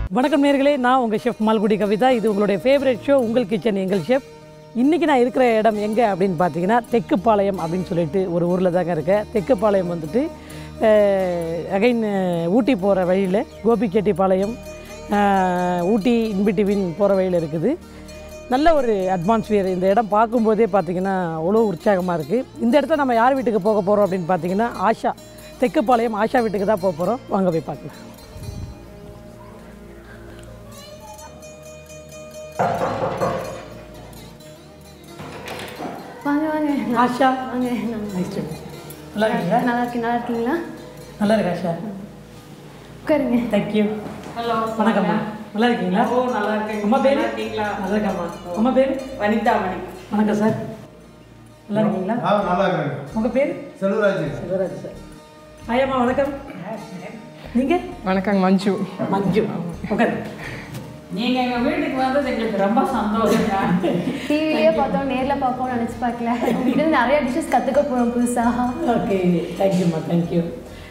வணக்கம் நேர்களே நான் உங்கள் ஷெஃப் மால்குடி கவிதா இது உங்களுடைய ஃபேவரட் ஷோ உங்கள் கிச்சன் எங்கள் ஷெஃப் இன்றைக்கி நான் இருக்கிற இடம் எங்கே அப்படின்னு பார்த்தீங்கன்னா தெக்குப்பாளையம் அப்படின்னு சொல்லிட்டு ஒரு ஊரில் தாங்க இருக்கேன் தெக்குப்பாளையம் வந்துட்டு அகைன் ஊட்டி போகிற வழியில் கோபிச்செட்டிப்பாளையம் அஹ், ஊட்டி இன்பிட்டிவின் போகிற வழியில் இருக்குது நல்ல ஒரு அட்மாஸ்பியர் இந்த இடம் பார்க்கும்போதே பார்த்தீங்கன்னா அவ்வளோ உற்சாகமாக இருக்குது இந்த இடத்துல நம்ம யார் வீட்டுக்கு போக போகிறோம் அப்படின்னு பார்த்தீங்கன்னா ஆஷா தெக்குப்பாளையம் ஆஷா வீட்டுக்கு தான் போக போகிறோம் வாங்க போய் பார்க்கலாம் வாங்க வாங்க ஆஷா வாங்க நான் நைஸ் டு நல்லா இருக்கீங்களா நல்லா இருக்கேன் நல்லா இருக்கீங்களா நல்லா இருக்கா ஆஷா உட்காருங்க தேங்க்யூ ஹலோ வணக்கம்மா நல்லா இருக்கீங்களா ஓ நல்லா இருக்கேன் அம்மா பேர் நல்லா இருக்கீங்களா நல்லா இருக்காம்மா அம்மா பேர் வனிதா மணி வணக்கம் சார் நல்லா இருக்கீங்களா ஆ நல்லா இருக்கிறேங்க உங்கள் பேர் செல்வராஜ் சிவராஜ் சார் ஐயாம்மா வணக்கம் நீங்கள் வணக்கங்க மஞ்சு மஞ்சு உட்காரு நீங்க எங்க வீட்டுக்கு வந்தது எங்களுக்கு ரொம்ப சந்தோஷங்க டிவிலேயே பார்த்தோம் நேரில் பார்ப்போம் நினச்சி பார்க்கல உங்ககிட்ட இருந்து நிறைய டிஷ்ஷஸ் கற்றுக்க போகிறோம் புதுசாக ஓகே தேங்க்யூம்மா தேங்க்யூ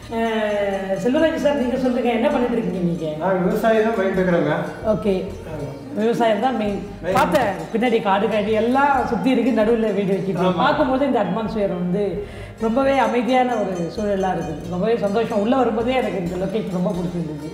செல்வராஜ் சார் நீங்கள் சொல்லுங்கள் என்ன பண்ணிட்டு இருக்கீங்க நீங்கள் நான் விவசாயி தான் பண்ணிட்டு இருக்கிறேங்க ஓகே விவசாயம் தான் மெயின் பார்த்தேன் பின்னாடி காடு காடி எல்லாம் சுற்றி இருக்கு நடுவில் வீடு வச்சுட்டு பார்க்கும்போது இந்த அட்மாஸ்பியர் வந்து ரொம்பவே அமைதியான ஒரு சூழலாக இருக்குது ரொம்பவே சந்தோஷம் உள்ளே வரும்போதே எனக்கு இந்த லொக்கேஷன் ரொம்ப பிடிச்சிருந்தது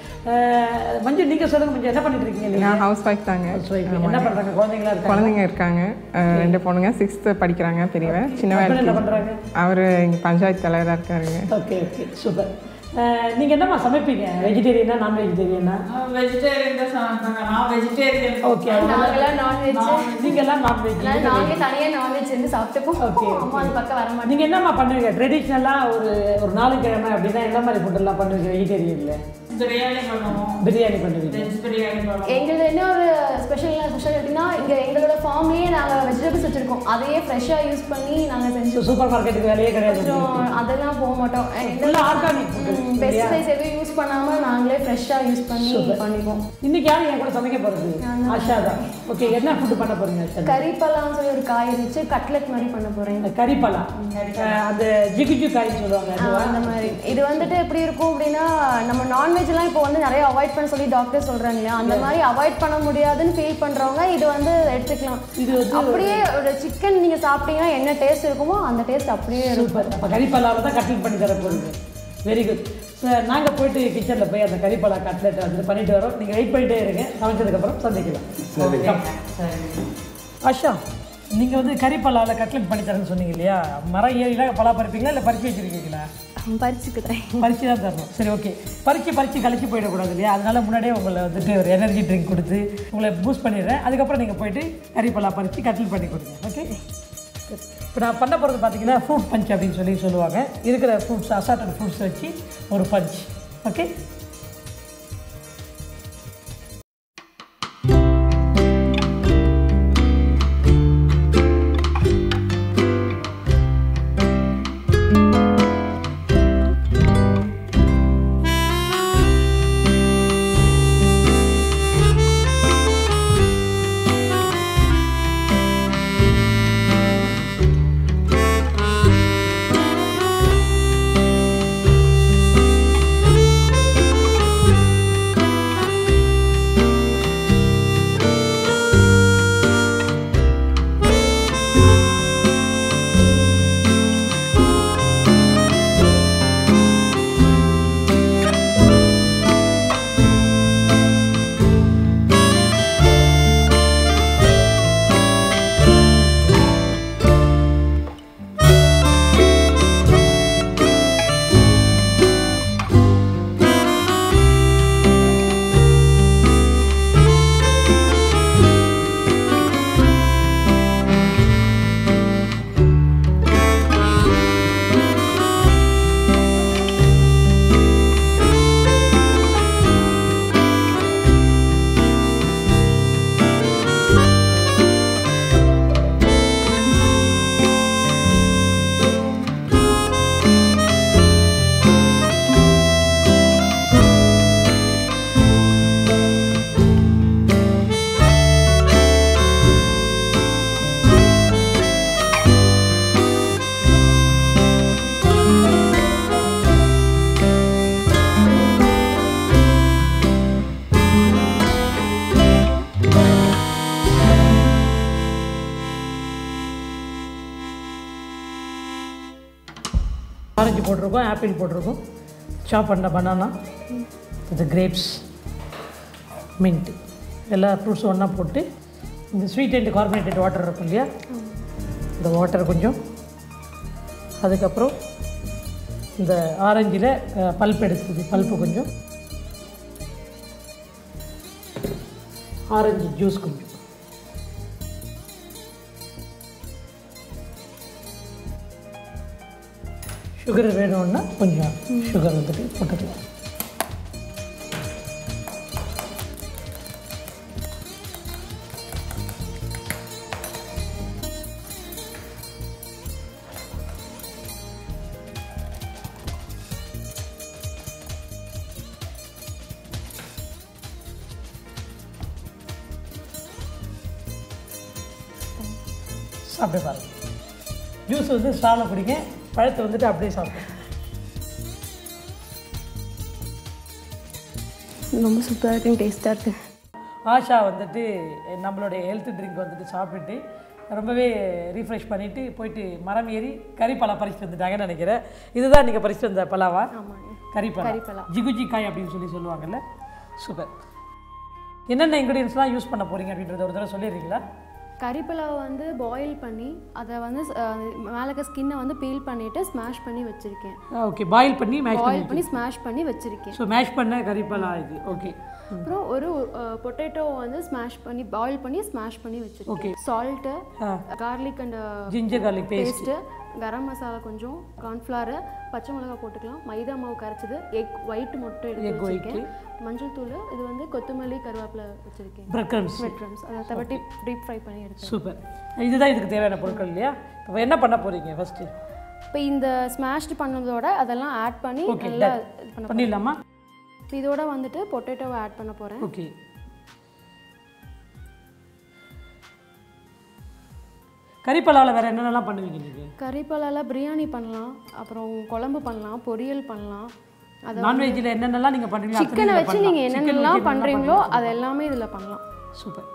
அஹ், மஞ்சு நீங்கள் சொல்லுங்கள் மஞ்சு என்ன பண்ணிட்டு இருக்கீங்க நீங்கள் நான் ஹவுஸ் ஒய்ஃப் தாங்க என்ன பண்ணுறாங்க குழந்தைங்களா இருக்காங்க குழந்தைங்க இருக்காங்க அஹ், ரெண்டு பொண்ணுங்க சிக்ஸ்த்து படிக்கிறாங்க பெரியவன் சின்னவன் Husband என்ன LKG. பண்ணுறாங்க அவரு இங்கே பஞ்சாயத்து தலைவராக இருக்காருங்க ஓகே ஓகே சூப்பர் நீங்கள் என்னம்மா சமைப்பீங்க வெஜிடேரியனா நான் வெஜிடேரியனா வெஜிடேரியன் தான் சமைப்பாங்க நான் வெஜிடேரியன் ஓகே நாங்களாம் நான்வெஜ் நீங்கள்லாம் நான்வெஜ் நாங்களே தனியாக நான்வெஜ் வந்து சாப்பிட்டுப்போம் Okay, அம்மா அந்த பக்கம் வர மாட்டேன் நீங்கள் என்னம்மா பண்ணுவீங்க ட்ரெடிஷ்னலாக ஒரு ஒரு நாலு கிழமை அப்படின்னா என்ன மாதிரி ஃபுட்டெல்லாம் பண்ணுவீங்க வெஜிடேரியனில் பிரியாணி பண்ணுவோம் பிரியாணி பண்ணுவீங்க வெஜ் பிரியாணி பண்ணுவோம் எங்களது என்ன ஒரு ஸ்பெஷல் ஸ்பெஷல் எப்படின்னா இங்கே எங்களோட ஃபார்ம்லேயே நாங்கள் வெஜிடபிள்ஸ் வச்சுருக்கோம் அதையே ஃப்ரெஷ்ஷாக யூஸ் பண்ணி நாங்கள் செஞ்சு சூப்பர் மார்க்கெட்டுக்கு வேலையே கிடையாது கொஞ்சம் அதெல்லாம் போக மாட்டோம் ஃபுல்லாக ஆர்கானிக் பெஸ்டிசைட்ஸ் எதுவும் யூஸ் பண்ணாமல் நாங்களே ஃப்ரெஷ்ஷாக யூஸ் பண்ணி பண்ணிப்போம் இன்னைக்கு யாரும் என் கூட சமைக்க போகிறது ஆஷா தான் ஓகே என்ன ஃபுட்டு பண்ண போகிறீங்க ஆஷா கறிப்பழம் சொல்லி ஒரு காய் இருந்துச்சு கட்லெட் மாதிரி பண்ண போகிறேன் இந்த கறிப்பலா அஹ் அந்த ஜிகிஜு காய்ன்னு சொல்லுவாங்க அதுவா? அந்த மாதிரி இது வந்துட்டு எப்படி இருக்கும் அப்படின்னா நம்ம நான்வெஜ்லாம் இப்போ வந்து நிறைய அவாய்ட் பண்ண சொல்லி டாக்டர் சொல்றாங்க இல்லையா அந்த மாதிரி அவாய்ட் பண்ண முடியாதுன்னு ஃபீல் பண்றவங்க இது வந்து எடுத்துக்கலாம் இது வந்து அப்படியே ஒரு சிக்கன் நீங்க சாப்பிட்டீங்கன்னா என்ன டேஸ்ட் இருக்குமோ அந்த டேஸ்ட் அப்படியே இருக்கும் சூப்பர் அப்போ கறிப்பலாவில் தான் கட்லெட் பண்ணி தர போகிறீங்க வெரி குட் சார் நாங்கள் போயிட்டு கிச்சனில் போய் அந்த கறிப்பலா கட்லெட் வந்து பண்ணிட்டு வரோம் நீங்கள் வெயிட் பண்ணிட்டே இருங்க சமைச்சதுக்கப்புறம் சந்திக்கலாம் ஆஷா நீங்கள் வந்து கறிப்பலாவில் கட்லெட் பண்ணி தரேன்னு சொன்னீங்க இல்லையா மரம் ஏறிலாம் பலா பறிப்பீங்களா இல்லை பறிச்சு வச்சுருக்கீங்களா பறிச்சுக்கிறேன் பறிச்சு தான் தரணும் சரி ஓகே பறிச்சு பறிச்சு கழிச்சு போயிடக்கூடாது இல்லையா அதனால முன்னாடியே உங்களை வந்துட்டு ஒரு எனர்ஜி ட்ரிங்க் கொடுத்து உங்களை பூஸ்ட் பண்ணிடுறேன் அதுக்கப்புறம் நீங்கள் போயிட்டு கறிப்பலா பறித்து கட்டில் பண்ணி கொடுங்க ஓகே இப்போ நான் பண்ண போகிறது பார்த்தீங்கன்னா ஃப்ரூட் பஞ்ச் அப்படின்னு சொல்லி சொல்லுவாங்க இருக்கிற ஃப்ரூட்ஸ் அசார்டட் ஃப்ரூட்ஸ் வச்சு ஒரு பஞ்ச் ஓகே ஆ ஆரஞ்சு போட்டிருக்கோம் ஆப்பிள் போட்டிருக்கோம் சாப் பண்ண பனானா இது கிரேப்ஸ் மின்ட் எல்லா ஃப்ரூட்ஸும் ஒன்றா போட்டு இந்த ஸ்வீட் அண்ட் கார்பனேட்டட் வாட்டர் இருக்கும் இல்லையா இந்த வாட்டர் கொஞ்சம் அதுக்கப்புறம் இந்த ஆரஞ்சில் பல்ப் எடுத்தது பல்ப்பு கொஞ்சம் ஆரஞ்சு ஜூஸ் கொஞ்சம் சுகர் வேணும்னா கொஞ்சம் சுகர் வந்துட்டு போட்டுக்கலாம் சாப்பிட்டு பாருங்க ஜூஸ் வந்து ஸ்டாலில் குடிங்க பழத்தை வந்துட்டு அப்படியே சாப்பிடுங்க ரொம்ப சூப்பராக இருக்குங்க டேஸ்ட்டாக இருக்கு ஆஷா வந்துட்டு நம்மளுடைய ஹெல்த் ட்ரிங்க் வந்துட்டு சாப்பிட்டுட்டு ரொம்பவே ரீஃப்ரெஷ் பண்ணிவிட்டு போயிட்டு மரம் ஏறி கறிப்பழா பறிச்சுட்டு வந்துட்டாங்கன்னு நினைக்கிறேன் இதுதான் நீங்கள் பறிச்சுட்டு வந்த பலாவா கறிப்பழா கறிப்பலா. ஜிகுஜி காய் அப்படின்னு சொல்லி சொல்லுவாங்கல்ல சூப்பர் என்னென்ன இன்க்ரீடியன்ஸ்லாம் யூஸ் பண்ண போகிறீங்க அப்படின்றத ஒரு தடவை சொல்லிடுறீங்களா கறிப்பலாவை வந்து பாயில் பண்ணி அதை வந்து மேலே இருக்க ஸ்கின்னை வந்து பீல் பண்ணிவிட்டு ஸ்மாஷ் பண்ணி வச்சுருக்கேன் ஓகே பாயில் பண்ணி மேஷ் பண்ணி பாயில் பண்ணி ஸ்மாஷ் பண்ணி வச்சுருக்கேன் ஸோ மேஷ் பண்ண கறிப்பழா இது ஓகே அப்புறம் ஒரு பொட்டேட்டோ வந்து ஸ்மாஷ் பண்ணி பாயில் பண்ணி ஸ்மாஷ் பண்ணி வச்சுருக்கேன் சால்ட்டு ஆ garlic and ginger garlic paste paste garam masala கொஞ்சம் கார்ன்ஃப்ளவர் பச்சை மிளகாய் போட்டுக்கலாம் மைதா மாவு கரைச்சது எக் ஒயிட் முட்டை எடுத்து Egg வச்சிருக்கேன் மஞ்சள் தூள் இது வந்து கொத்தமல்லி கருவேப்பிலை வச்சிருக்கேன் பிரெட் கிரம்ஸ் பிரெட் க்ரம்ஸ் அதை தவட்டி டீப் ஃப்ரை பண்ணி எடுத்தேன் சூப்பர் இதுதான் இதுக்கு தேவையான பொருட்கள் இல்லையா இப்போ என்ன பண்ண போகிறீங்க ஃபஸ்ட்டு இப்போ இந்த ஸ்மாஷ்டு பண்ணதோட அதெல்லாம் ஆட் பண்ணி ஓகே நல்லா இது பண்ண பண்ணிடலாமா இப்போ இதோட வந்துட்டு பொட்டேட்டோவை ஆட் பண்ண போகிறேன் ஓகே கறிப்பலாவில் வேறு என்னென்னலாம் பண்ணுவீங்க நீங்கள் கறிப்பலால பிரியாணி பண்ணலாம் அப்புறம் குழம்பு பண்ணலாம் பொரியல் பண்ணலாம் அதை நான்வெஜ்ஜில் என்னென்னலாம் நீங்கள் பண்ணுவீங்க சிக்கனை வச்சு நீங்கள் என்னென்னலாம் பண்ணுறீங்களோ அது எல்லாமே இதில் பண்ணலாம் சூப்பர்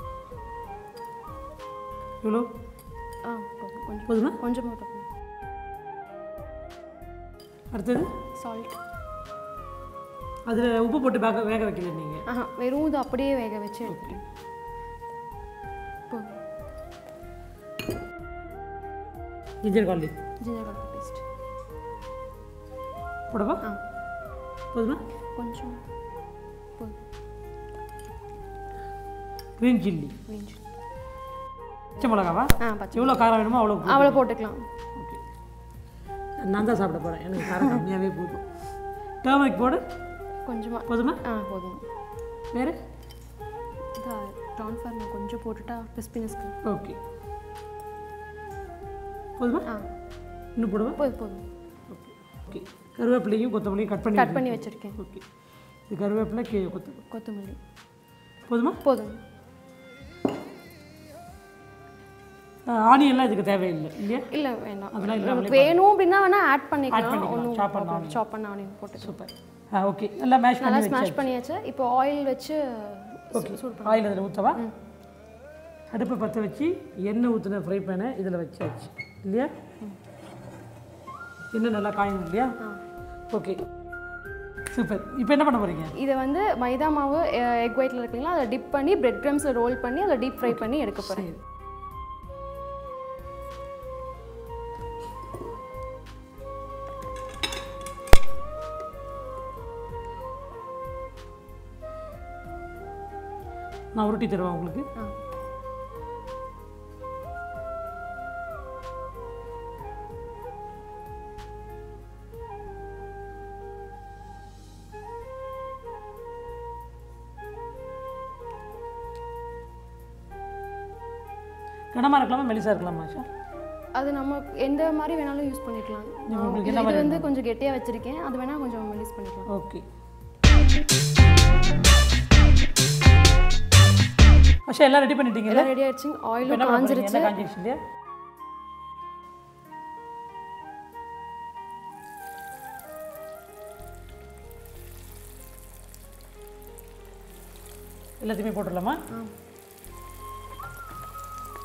இவ்வளோ ஆ போதும். கொஞ்சம் போதுமா கொஞ்சம் மட்டும் அடுத்தது சால்ட் அதில் உப்பு போட்டு வேக வேக வைக்கல நீங்கள் ஆஹா வெறும் இது அப்படியே வேக வச்சு எடுத்துட்டேன் போதும் ginger garlic ginger garlic paste போடவா ஆ போதுமா கொஞ்சம் போதும் க்ரீன் சில்லி வீஞ்சு பச்சை மிளகாவா ஆ பச்சை எவ்வளோ காரம் வேணுமோ அவ்வளோ அவ்வளோ போட்டுக்கலாம் ஓகே நான் தான் சாப்பிட போகிறேன் எனக்கு காரம் கம்மியாகவே போதும் டர்மரிக் போடு கொஞ்சமாக போதுமா ஆ போதும் வேறு இதா ட்ரான்ஸ்ஃபார் நான் கொஞ்சம் போட்டுட்டா கிறிஸ்பினஸ்க்கு ஓகே போதுமா ஆ இன்னும் போடுவா போதும் போதும் ஓகே ஓகே கருவேப்பிலையும் கொத்தமல்லியும் கட் பண்ணி கட் பண்ணி வச்சுருக்கேன் ஓகே இது கருவேப்பிலை கீழே கொத்து கொத்தமல்லி போதுமா போதும் ஆனியன்லாம் இதுக்கு தேவையில்லை இல்லையா இல்லை வேணாம் அதெல்லாம் இல்லாமலே நமக்கு வேணும் அப்படின்னா வேணால் ஆட் பண்ணிக்கலாம் பண்ணிக்கலாம். ஒன்றும் chop பண்ண சாப் பண்ண ஆனியன் போட்டு சூப்பர் ஆ ஓகே நல்லா மேஷ் நல்லா பண்ணி ஸ்மாஷ் பண்ணியாச்சு இப்போ ஆயில் வச்சு ஓகே ஆயில் அதில் ஊற்றவா அடுப்பை பற்ற வச்சு எண்ணெய் ஊற்றின ஃப்ரை பேனை இதில் வச்சாச்சு இல்லையா எண்ணெய் நல்லா காயணும் இல்லையா ஓகே சூப்பர் இப்போ என்ன பண்ண போகிறீங்க இதை வந்து மைதா மாவு எக் ஒயிட்டில் இருக்குங்களா அதை டிப் பண்ணி பிரெட் க்ரம்ஸில் ரோல் பண்ணி அதை டீப் ஃப்ரை பண்ணி எடுக்க போகிறேன் சரி நான் உருட்டி தருவேன் உங்களுக்கு ஆ கனமாக இருக்கலாமா மெலிசா இருக்கலாமா ஆஷா அது நம்ம எந்த மாதிரி வேணாலும் யூஸ் பண்ணிக்கலாம் உங்களுக்கு இது என்ன இது வந்து கொஞ்சம் கெட்டியாக வச்சிருக்கேன் அது வேணால் கொஞ்சம் மெலிஸ் பண்ணிக்கலாம் ஓகே ஆஷா எல்லாம் ரெடி பண்ணிட்டீங்கல்ல எல்லாம் ரெடி ஆயிடுச்சு இப்போ ஆயிலும் என்ன பண்ண போறீங்க? காஞ்சிருச்சு என்ன காஞ்சிருச்சு இல்லையா எல்லாத்தையுமே போட்டுடலாமா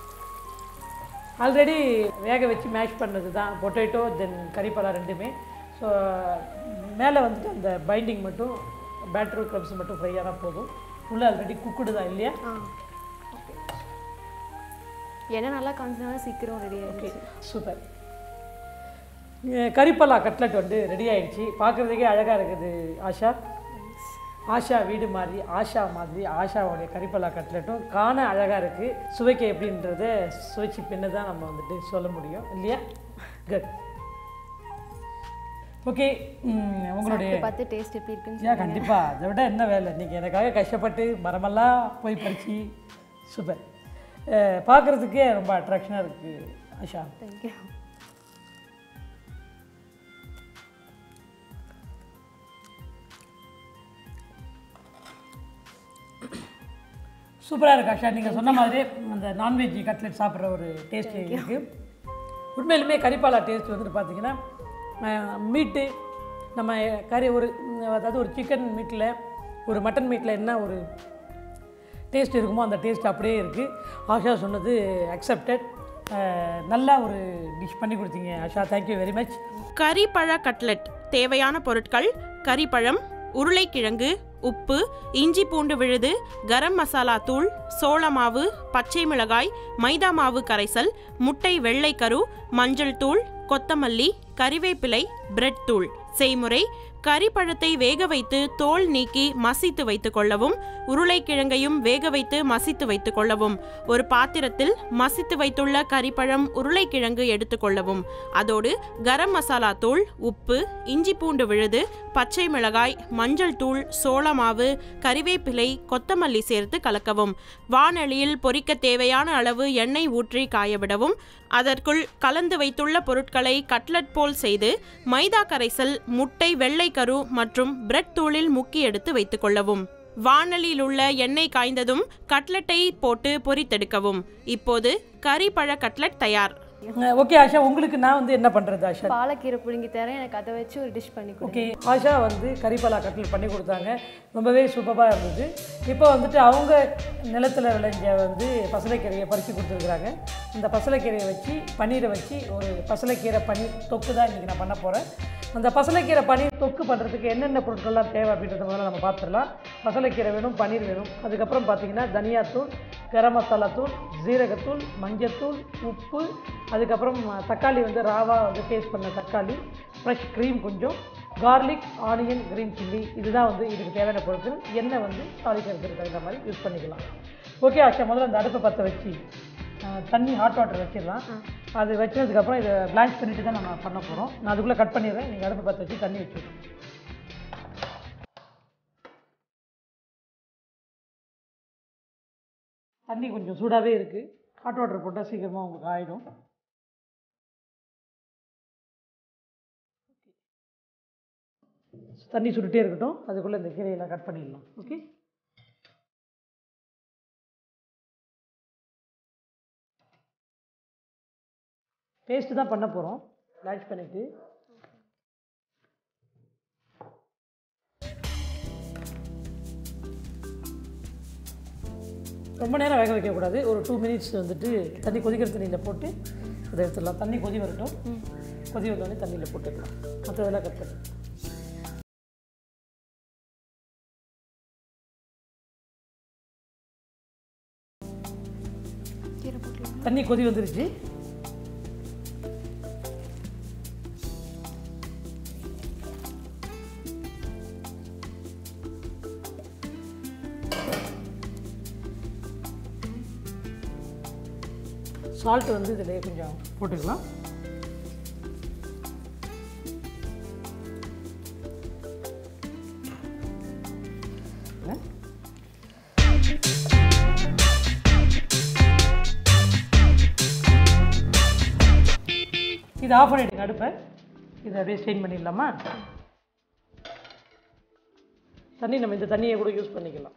ஆல்ரெடி வேக வச்சு மேஷ் பண்ணது தான் பொட்டேட்டோ தென் கறிப்பழம் ரெண்டுமே ஸோ மேலே வந்துட்டு அந்த பைண்டிங் மட்டும் பேட்டரி க்ரப்ஸ் மட்டும் ஃப்ரை ஆனால் போதும் உள்ளே ஆல்ரெடி குக்குடு தான் இல்லையா ஆ ஓகே எண்ணெய் நல்லா காமிச்சனால சீக்கிரம் ரெடி ஓகே ஆயிடுச்சு சூப்பர் கறிப்பல்லா கட்லெட் வந்து ரெடி ஆயிடுச்சு பார்க்குறதுக்கே அழகாக இருக்குது ஆஷா ஆஷா வீடு மாதிரி ஆஷா மாதிரி ஆஷாவுடைய கறிப்பல்லா கட்லெட்டும் காண அழகாக இருக்குது சுவைக்க எப்படின்றத சுவைச்சு பின்ன தான் நம்ம வந்துட்டு சொல்ல முடியும் இல்லையா குட் ஓகே உங்களுடைய சாப்பிட்டு பார்த்து டேஸ்ட் எப்படி இருக்குன்னு ஏன் கண்டிப்பாக அதை விட என்ன வேலை நீங்கள் எனக்காக கஷ்டப்பட்டு மரமெல்லாம் போய் பறிச்சு சூப்பர் பார்க்குறதுக்கே ரொம்ப அட்ராக்ஷனாக இருக்குது ஆஷா தேங்க்யூ சூப்பராக இருக்கு ஆஷா நீங்கள் சொன்ன மாதிரி அந்த நான்வெஜ் கட்லெட் சாப்பிட்ற ஒரு டேஸ்ட் இருக்குது உண்மையிலுமே கறிப்பாலா டேஸ்ட் வந்துட்டு பார்த்தீங்கன்னா மீட்டு நம்ம கறி ஒரு ம், அதாவது ஒரு சிக்கன் மீட்டில் ஒரு மட்டன் மீட்டில் என்ன ஒரு டேஸ்ட் இருக்குமோ அந்த டேஸ்ட் அப்படியே இருக்குது ஆஷா சொன்னது அக்செப்டட் நல்ல ஒரு டிஷ் பண்ணி கொடுத்தீங்க ஆஷா தேங்க்யூ வெரி மச் கறிப்பழ கட்லெட் தேவையான பொருட்கள் கறிப்பழம் உருளைக்கிழங்கு உப்பு இஞ்சி பூண்டு விழுது கரம் மசாலா தூள் சோள மாவு பச்சை மிளகாய் மைதா மாவு கரைசல் முட்டை வெள்ளை கரு மஞ்சள் தூள் கொத்தமல்லி கறிவேப்பிலை பிரெட் தூள் செய்முறை கறிப்பழத்தை வேக வைத்து தோல் நீக்கி மசித்து வைத்துக் கொள்ளவும் உருளைக்கிழங்கையும் வேக வைத்து மசித்து வைத்துக் கொள்ளவும் ஒரு பாத்திரத்தில் மசித்து வைத்துள்ள கறிப்பழம் உருளைக்கிழங்கு எடுத்துக்கொள்ளவும் அதோடு கரம் மசாலா தூள் உப்பு இஞ்சி பூண்டு விழுது பச்சை மிளகாய் மஞ்சள் தூள் சோள மாவு கறிவேப்பிலை கொத்தமல்லி சேர்த்து கலக்கவும் வானொலியில் பொரிக்க தேவையான அளவு எண்ணெய் ஊற்றி காயவிடவும் அதற்குள் கலந்து வைத்துள்ள பொருட்களை கட்லட் போல் செய்து மைதா கரைசல் முட்டை வெள்ளை கரு மற்றும் பிரெட் தூளில் முக்கி எடுத்து வைத்துக் கொள்ளவும் வாணலியில் உள்ள எண்ணெய் காய்ந்ததும் கட்லெட்டை போட்டு பொரித்தெடுக்கவும் இப்போது கறி பழ கட்லெட் தயார் ஓகே ஆஷா உங்களுக்கு நான் வந்து என்ன பண்ணுறது ஆஷா பாலக்கீரை புழுங்கி தரேன் எனக்கு அதை வச்சு ஒரு டிஷ் பண்ணி கொடுங்க ஓகே ஆஷா வந்து கறிப்பலா கட்டில் பண்ணி கொடுத்தாங்க ரொம்பவே சூப்பராக இருந்தது இப்போ வந்துட்டு அவங்க நிலத்தில் விளைஞ்ச வந்து பசலைக்கீரையை பறித்து கொடுத்துருக்குறாங்க இந்த பசலைக்கீரையை வச்சு பன்னீரை வச்சு ஒரு பசலைக்கீரை பன்னீர் தொக்கு தான் இன்றைக்கி நான் பண்ண போகிறேன் அந்த பசலைக்கீரை பன்னீர் தொக்கு பண்ணுறதுக்கு என்னென்ன பொருட்கள்லாம் தேவை அப்படின்றத முதல்ல நம்ம பார்த்துடலாம் பசலைக்கீரை வேணும் பன்னீர் வேணும் அதுக்கப்புறம் பார்த்தீங்கன்னா தனியாத்தூள் கரம் மசாலா தூள் ஜீரகத்தூள் மஞ்சத்தூள் உப்பு அதுக்கப்புறம் தக்காளி வந்து ராவா வந்து டேஸ்ட் பண்ண தக்காளி ஃப்ரெஷ் க்ரீம் கொஞ்சம் கார்லிக் ஆனியன் க்ரீன் சில்லி இதுதான் வந்து இதுக்கு தேவையான பொருட்கள் எண்ணெய் வந்து தாளிக்கிறதுக்கு தகுந்த மாதிரி யூஸ் பண்ணிக்கலாம் ஓகே ஆஷா முதல்ல அந்த அடுப்பை பற்ற வச்சு அஹ், தண்ணி ஹாட் வாட்டர் வச்சிடலாம் அது வச்சதுக்கப்புறம் இதை பிளான்ச் பண்ணிட்டு தான் நம்ம பண்ண போகிறோம் நான் அதுக்குள்ளே கட் பண்ணிடுறேன் நீங்கள் அடுப்பை பற்ற வச்சு தண்ணி வச்சுருக்கோம் தண்ணி கொஞ்சம் சூடாகவே இருக்குது ஹாட் வாட்டர் போட்டால் சீக்கிரமாக உங்களுக்கு ஆயிடும் தண்ணி சுட்டுட்டே இருக்கட்டும் அதுக்குள்ளே இந்த கீரையெல்லாம் கட் பண்ணிடலாம் ஓகே பேஸ்ட்டு தான் பண்ண போகிறோம் லான்ச் பண்ணிவிட்டு ரொம்ப நேரம் வேக வைக்கக்கூடாது ஒரு டூ மினிட்ஸ் வந்துட்டு தண்ணி கொதிக்கிற தண்ணியில் போட்டு அதை எடுத்துடலாம் தண்ணி கொதி வரட்டும் கொதி வந்தோடனே தண்ணியில் போட்டுக்கலாம் மற்றதெல்லாம் கட் பண்ணி கீரை போட்டுலாம் தண்ணி கொதி வந்துருச்சு சால்ட் வந்து இதில் கொஞ்சம் போட்டுக்கலாம் இது ஆஃப் பண்ணிடுங்க அடுப்பை இதை அப்படியே ஸ்டெயின் பண்ணிடலாமா தண்ணி நம்ம இந்த தண்ணியை கூட யூஸ் பண்ணிக்கலாம்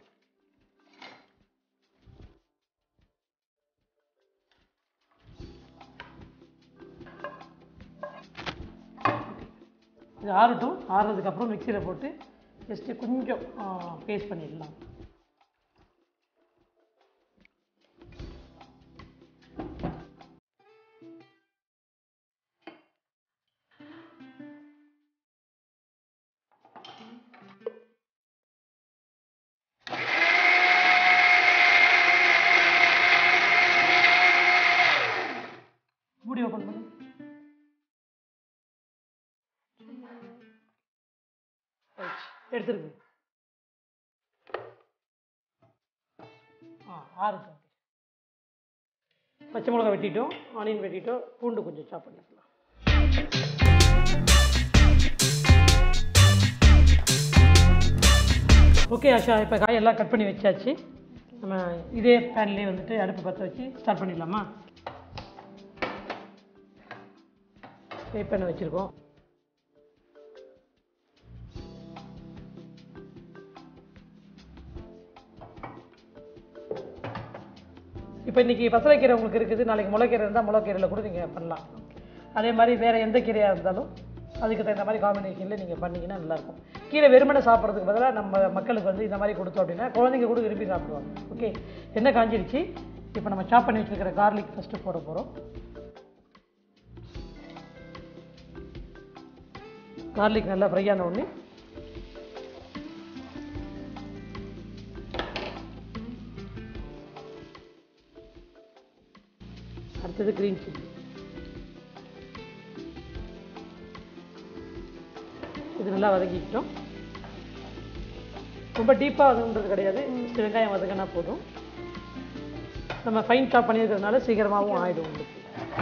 இது ஆறட்டும் ஆறுனதுக்கப்புறம் மிக்சியில் போட்டு ஜஸ்ட்டு கொஞ்சம் பேஸ்ட் பண்ணிடலாம் எடுத்துருக்கு ஆ ஆறு இருக்கு. பச்சை மிளகா வெட்டிட்டோம் ஆனியன் வெட்டிட்டோம் பூண்டு கொஞ்சம் சாப் பண்ணிக்கலாம் ஓகே ஆஷா இப்போ காயெல்லாம் கட் பண்ணி வச்சாச்சு நம்ம இதே பேன்லேயே வந்துட்டு அடுப்பு பற்ற வச்சு ஸ்டார்ட் பண்ணிடலாமா ஃப்ரை பண்ண வச்சுருக்கோம் இப்போ இன்றைக்கி பசலைக்கீரை உங்களுக்கு இருக்குது நாளைக்கு முளைக்கீரை இருந்தால் முளைக்கீரையில் கூட நீங்கள் பண்ணலாம் அதே மாதிரி வேறு எந்த கீரையாக இருந்தாலும் அதுக்கு தகுந்த மாதிரி காம்பினேஷனில் நீங்கள் பண்ணிங்கன்னா நல்லாயிருக்கும் கீரை வெறுமனை சாப்பிட்றதுக்கு பதிலாக நம்ம மக்களுக்கு வந்து இந்த மாதிரி கொடுத்தோம் அப்படின்னா குழந்தைங்க கூட விரும்பி சாப்பிடுவாங்க ஓகே என்ன காஞ்சிருச்சு இப்போ நம்ம சாப் பண்ணி வச்சுருக்கிற கார்லிக் ஃபஸ்ட்டு போட போகிறோம் கார்லிக் நல்லா ஃப்ரை ஆன உடனே அடுத்தது க்ரீன் சில்லி இது நல்லா வதக்கிக்கிட்டோம் ரொம்ப டீப்பாக வதங்குன்றது கிடையாது சிறு வெங்காயம் வதங்கினா போதும் நம்ம ஃபைன் சாப் பண்ணியிருக்கிறதுனால சீக்கிரமாகவும் ஆகிடும் உங்களுக்கு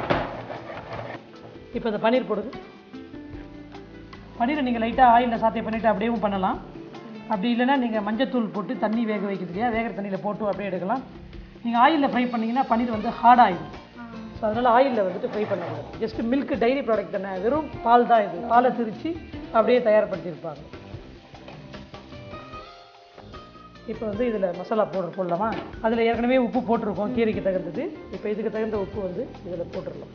இப்போ இந்த பன்னீர் போடுது பன்னீரை நீங்கள் லைட்டாக ஆயிலில் சாத்தே பண்ணிவிட்டு அப்படியேவும் பண்ணலாம் அப்படி இல்லைன்னா நீங்கள் மஞ்சத்தூள் போட்டு தண்ணி வேக வைக்கிறது இல்லையா வேகிற தண்ணியில் போட்டு அப்படியே எடுக்கலாம் நீங்கள் ஆயிலில் ஃப்ரை பண்ணீங்கன்னா பன்னீர் வந்து ஹார்ட் ஆகிடும் ஸோ அதனால் ஆயிலில் வந்துட்டு ஃப்ரை பண்ணக்கூடாது ஜஸ்ட் மில்க் டைரி ப்ராடக்ட் தானே வெறும் பால் தான் இது பாலை திரித்து அப்படியே தயார்படுத்தியிருப்பாங்க இப்போ வந்து இதில் மசாலா பவுடர் போடலாமா அதில் ஏற்கனவே உப்பு போட்டிருக்கோம் கீரைக்கு தகுந்தது இப்போ இதுக்கு தகுந்த உப்பு வந்து இதில் போட்டுடலாம்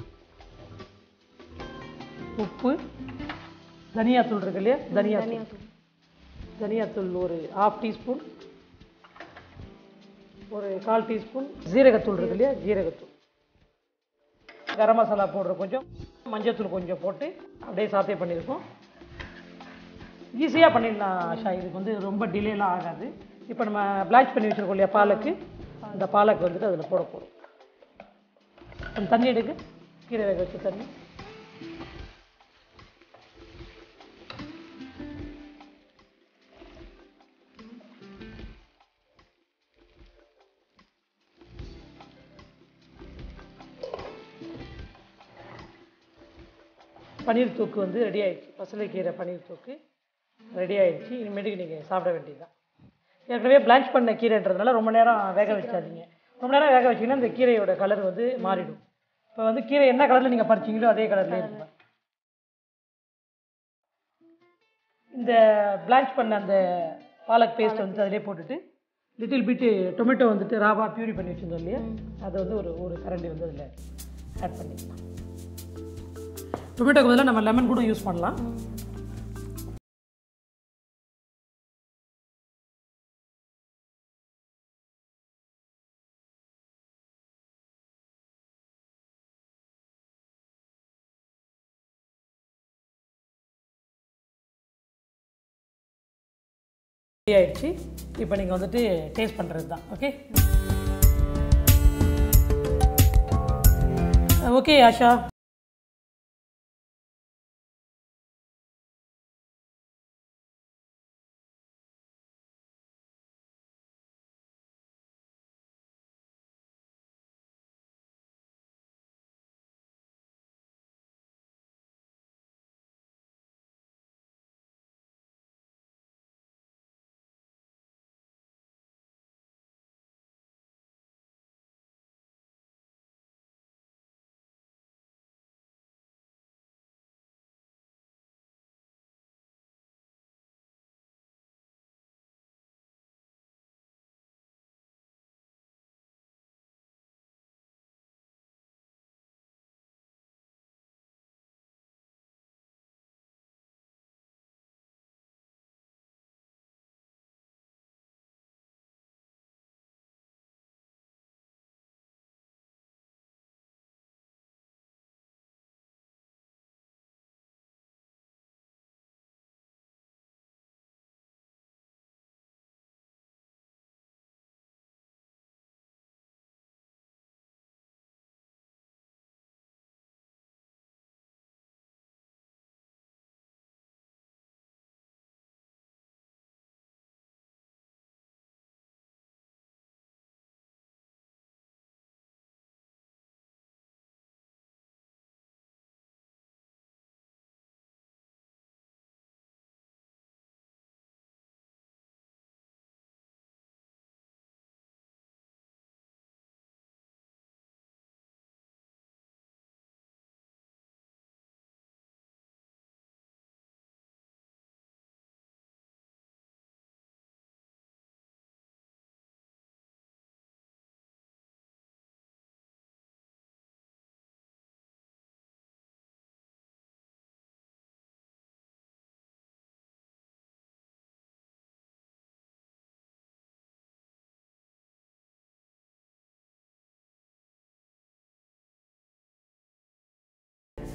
உப்பு தனியாத்தூள் இருக்கு இல்லையா தனியாத்தூள் தனியாத்தூள் ஒரு ஹாஃப் டீஸ்பூன் ஒரு கால் டீஸ்பூன் ஜீரகத்தூள் இருக்கு இல்லையா ஜீரகத்தூள் கரம் மசாலா பவுடர் கொஞ்சம் மஞ்சத்தூள் கொஞ்சம் போட்டு அப்படியே சாத்தே பண்ணியிருக்கோம் ஈஸியாக பண்ணிடலாம் ஆஷா இதுக்கு வந்து ரொம்ப டிலேலாம் ஆகாது இப்போ நம்ம பிளாச் பண்ணி வச்சுருக்கோம் இல்லையா பாலக்கு அந்த பாலக்கு வந்துட்டு அதில் போட போகிறோம் அந்த தண்ணி எடுக்கு கீரை வேக வச்ச தண்ணி பன்னீர் தூக்கு வந்து ரெடி ஆயிடுச்சு பசலைக்கீரை பன்னீர் தூக்கு ரெடி ஆயிடுச்சு இனிமேட்டுக்கு நீங்கள் சாப்பிட வேண்டியதுதான் ஏற்கனவே பிளான்ச் பண்ண கீரைன்றதுனால ரொம்ப நேரம் வேக வச்சாதீங்க ரொம்ப நேரம் வேக வச்சிங்கன்னா இந்த கீரையோட கலர் வந்து மாறிடும் இப்போ வந்து கீரை என்ன கலரில் நீங்கள் பறிச்சீங்களோ அதே கலர்லேயே இருக்கும் இந்த பிளான்ச் பண்ண அந்த பாலக் பேஸ்ட் வந்து அதிலே போட்டுட்டு லிட்டில் பிட்டு டொமேட்டோ வந்துட்டு ராவா பியூரி பண்ணி வச்சுருந்தோம் இல்லையா அதை வந்து ஒரு ஒரு கரண்டி வந்து அதில் ஆட் பண்ணிக்கலாம் டொமேட்டோக்கு பதிலாக நம்ம லெமன் கூட யூஸ் பண்ணலாம் ஆயிடுச்சு இப்போ நீங்கள் வந்துட்டு டேஸ்ட் பண்ணுறது தான் ஓகே ஓகே ஆஷா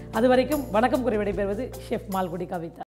அது வரைக்கும் வணக்கம் கூறி விடைபெறுவது ஷெஃப் மால்குடி கவிதா